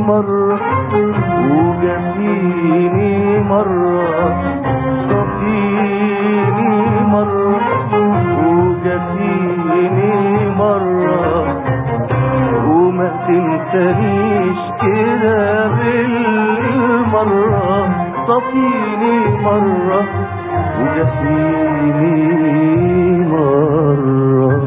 مرة وجفيني مرة صفيني مرة وجفيني مرة وما تنسانيش كده بالمرة صفيني مرة وجفيني مرة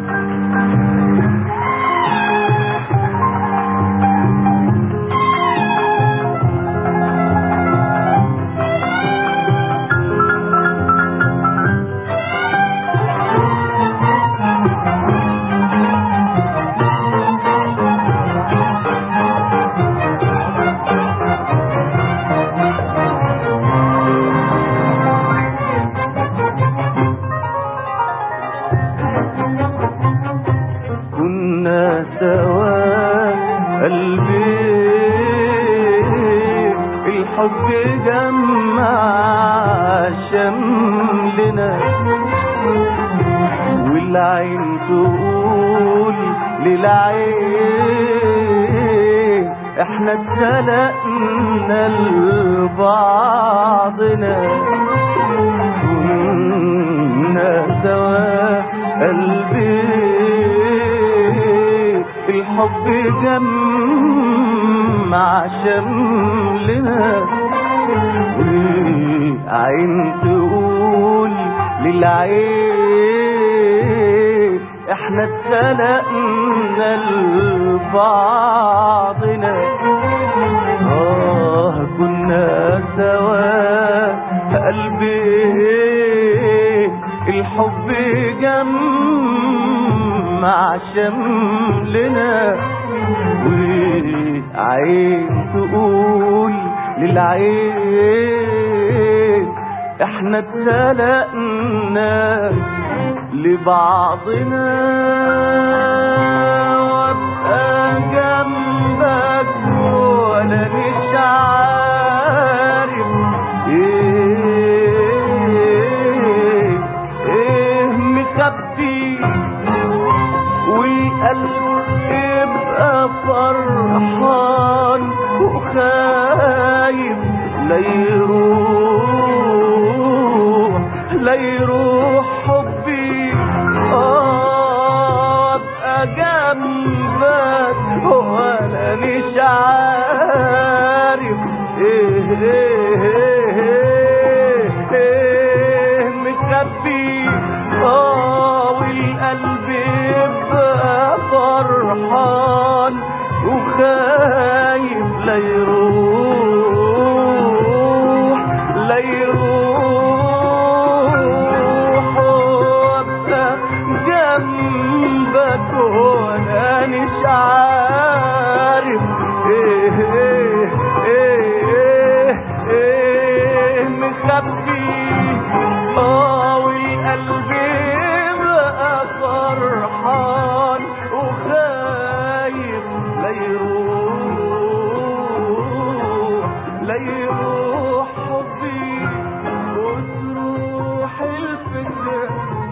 كنا سوا قلبي الحب جمع شملنا والعين تقول للعين احنا اتخلقنا لبعضنا كنا سوا قلبي الحب جمع شملنا والعين تقول للعين احنا اتخلقنا لبعضنا اه كنا سوا قلبي الحب جمع شملنا وعين تقول للعين احنا اتخلقنا لبعضنا وابقى جنبك وانا مش عارف ايه ايه مخبي والقلب يبقى فرحان وخايف لا يروح لا يروح حبي اه ابقى جنبك وانا مش عارف ايه ايه ايه ايه مخبي اه والقلب يبقى فرحان وخايف لا يروح لا يروح وابقى جنبك وانا مش عارف ايه ايه ايه ايه, إيه مخبي اه والقلب بقى فرحان وخايف لا يروح لا يروح حبي وتروح الفكرة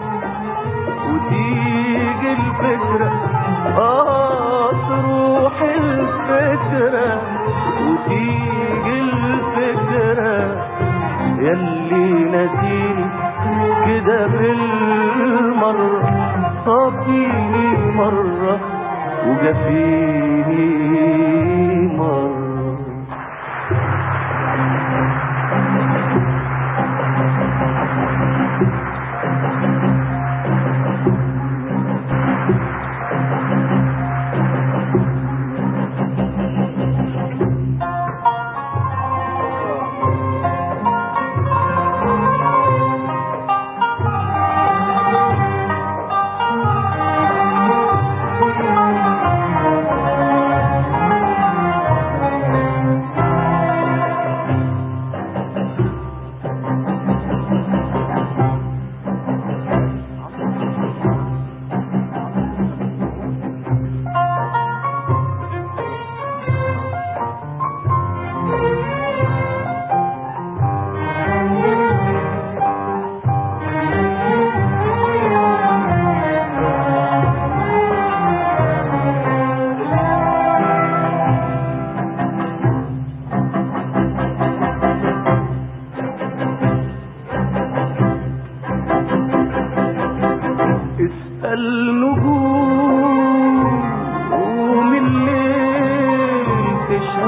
وتيجي الفكرة اه تروح الفكرة وتيجي الفكرة يلي نسيني كده بالمرة صابيني مرة وجفيني مرة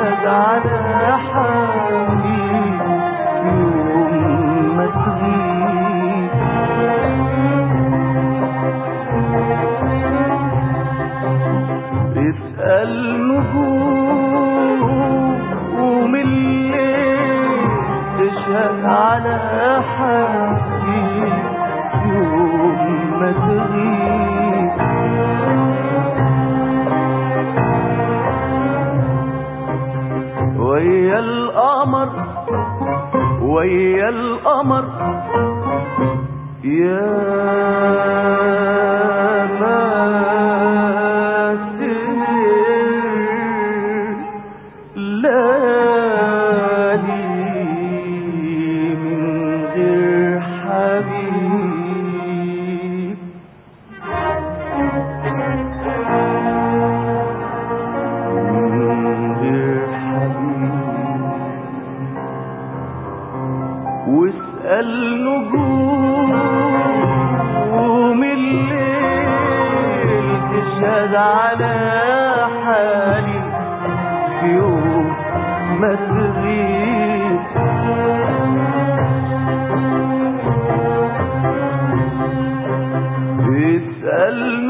تشهد على حالي يوم ما تغيب اسأل نجوم الليل تشهد على حالي يوم ما تغيب ويا القمر ويا القمر يا ما سهر ليالي من غير حبيب من غير حبيب واسأل نجوم الليل تشهد على حالي في يوم ما تغيب اسأل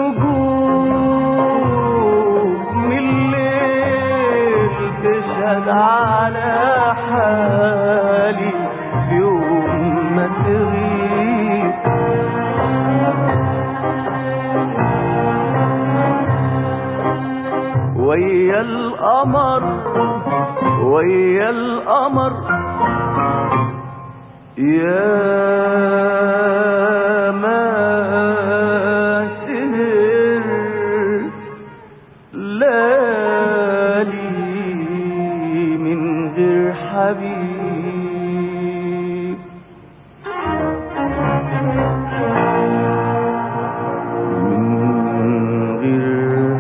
نجوم الليل تشهد على حالي في يوم ما تغيب ويا القمر ويا القمر يا ما سهر ليالي من غير حبيب من غير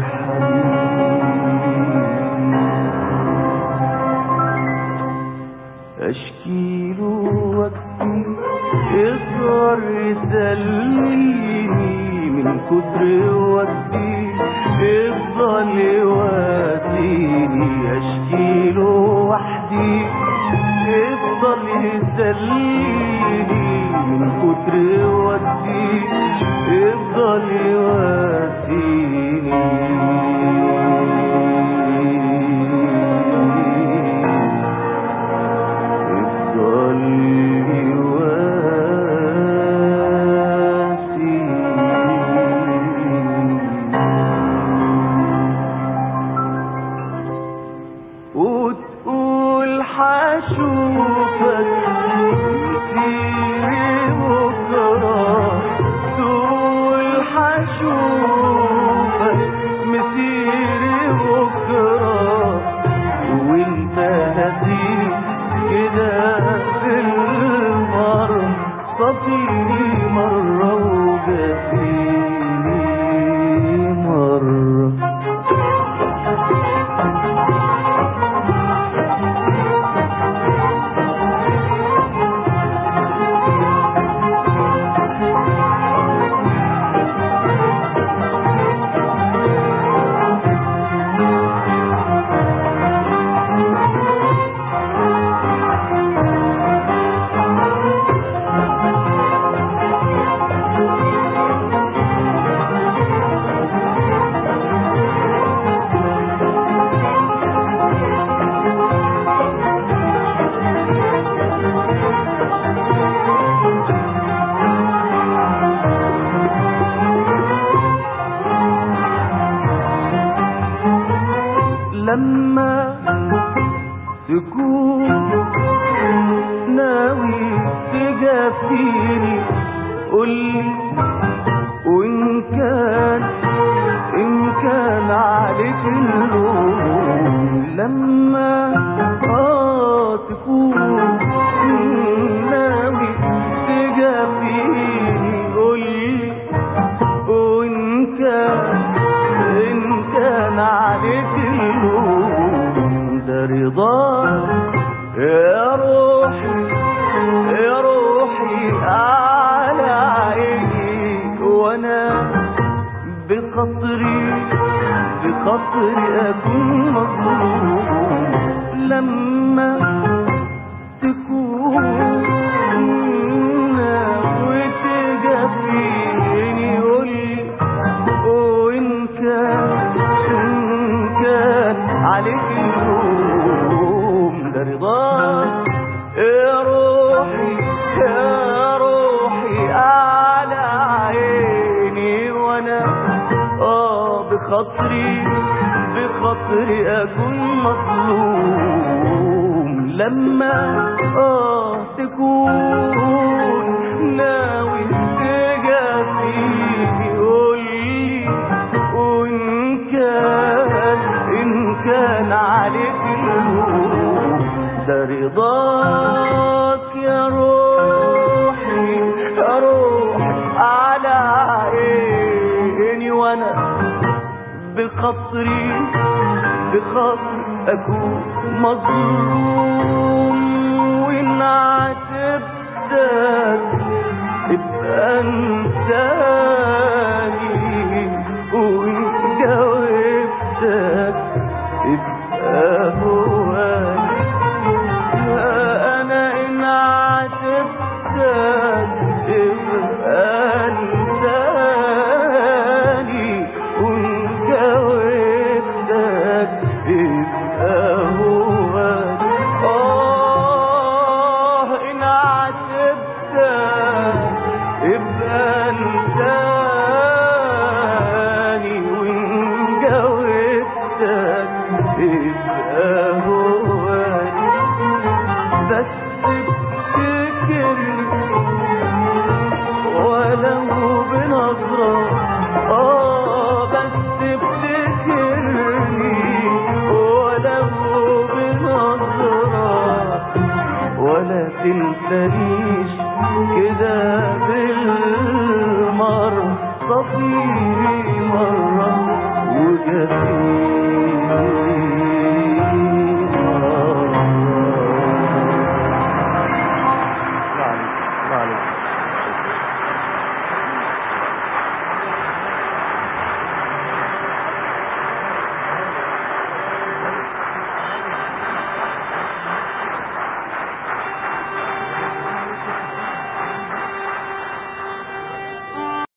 حبيب اشكي له وقتي يصغر يسليني من كتر وقتي يفضل يواسيني اشكي له وحدي يفضل يسليني من كتر وقتي يفضل يواسيني يفضل يواسيني وتقول حشوفك مسيري بكرة تقول حشوفك مسيري بكرة وانت نسيني كده في المرة صفيني مرة وجفيني مرة لما تكون ناوي تجافيني قولي وإن كان إن كان عليك اللوم لما آه تكون ناوي تجافيني قولي وإن كان إن كان عليك اللوم ده رضاك يا روحي يا روحي على عيني وانا بخاطري بخاطري اكون مظلوم لما تكون وتجفيني قولي وإن كان إن كان عليك اللوم ده رضاك يا روحي يا روحي على عيني وانا اه بخاطري بخاطري اكون مظلوم لما اه تكون ناوي تجافيني قولي وان كان ان كان عليك اللوم ده رضاك يا روحي يا روحي على عيني وانا بخاطري بخاطر اكون مظلوم وان عاتبتك ابقى انساني وان جاوبتك ابقى هواني انا ان عاتبتك ابقى انساني وان جاوبتك ابقى هواني اه ان عاتبتك ابقى انساني وان جاوبتك ابقى هواني بس افتكرني ولو بنظرة اه بس افتكرني ولو بنظرة ولا تنسانيش كده بالمرة صفيري مرة وجفيني